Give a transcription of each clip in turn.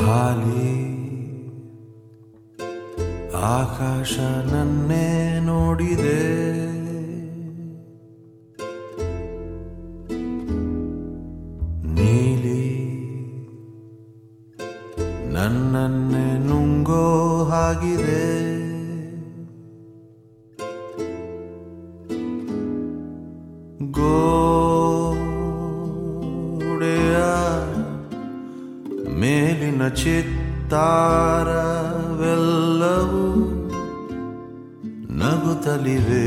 ಖಾಲಿ ಆಕಾಶ ನನ್ನೇ ನೋಡಿದೆ ನೀಲಿ ನನ್ನನ್ನೇ ನುಂಗೋ ಹಾಗಿದೆ ಗೋಡೆಯ ಮೇಲಿನ ಚಿತ್ತಾರವೆಲ್ಲವೂ ನಗುತ್ತಲಿವೆ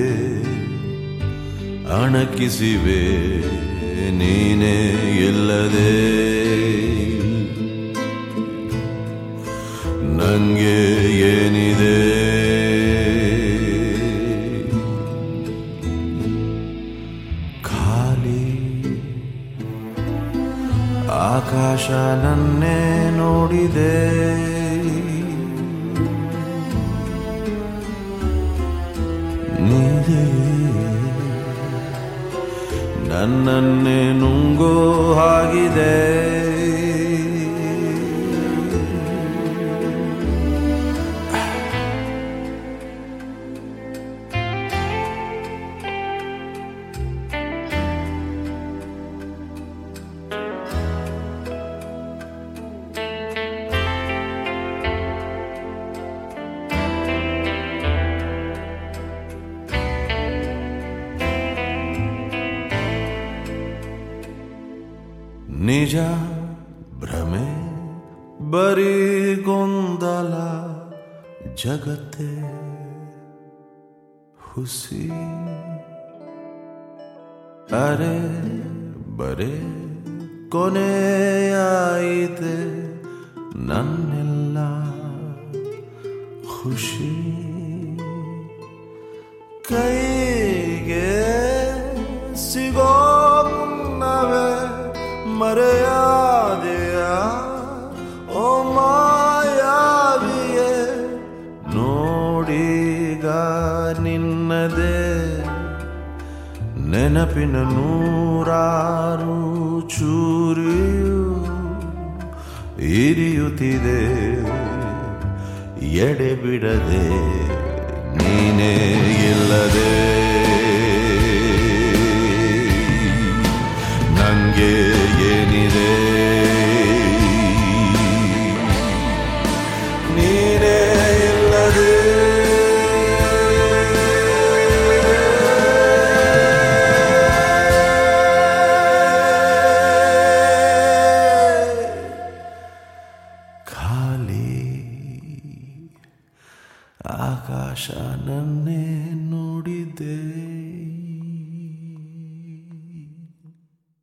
ಅಣಕಿಸಿವೆ ನೀನೇ ಇಲ್ಲದೆ ನಂಗೆ ಏನಿದೆ ಖಾಲಿ ಆಕಾಶ ನನ್ನೇ ನೋಡಿದೆ ನೀರೇ ನನ್ನನ್ನೇ ನುಂಗೋ ಹಾಗಿದೆ ನಿಜ ಭ್ರಮೆ ಬರೀ ಗೊಂದಲ ಜಗತ್ತೇ ಹುಸಿ ಅರೆ ಬರೇ ಕೊನೆಯಾಯಿತೆ ನನ್ನೆಲ್ಲ ಖುಷಿ ಕೈಗೆ ಸಿಗೋ ಮುನ್ನವೇ ಮರೆಯಾದೆಯ ಓ ಮಾಯಾವಿಯೇ ನೋಡೀಗ ನಿನ್ನದೇ ನೆನಪಿನ ನೂರಾರು ಚೂರಿಯು ಇರಿಯುತ್ತಿದೆ ಎಡೆ ಬಿಡದೆ ನೀನೇ ಇಲ್ಲದೆ ನಂಗೆ ಏನಿದೆ ನೀನೇ ಇಲ್ಲದೆ ಖಾಲಿ ಆಕಾಶ ನನ್ನೇ ನೋಡಿದೆ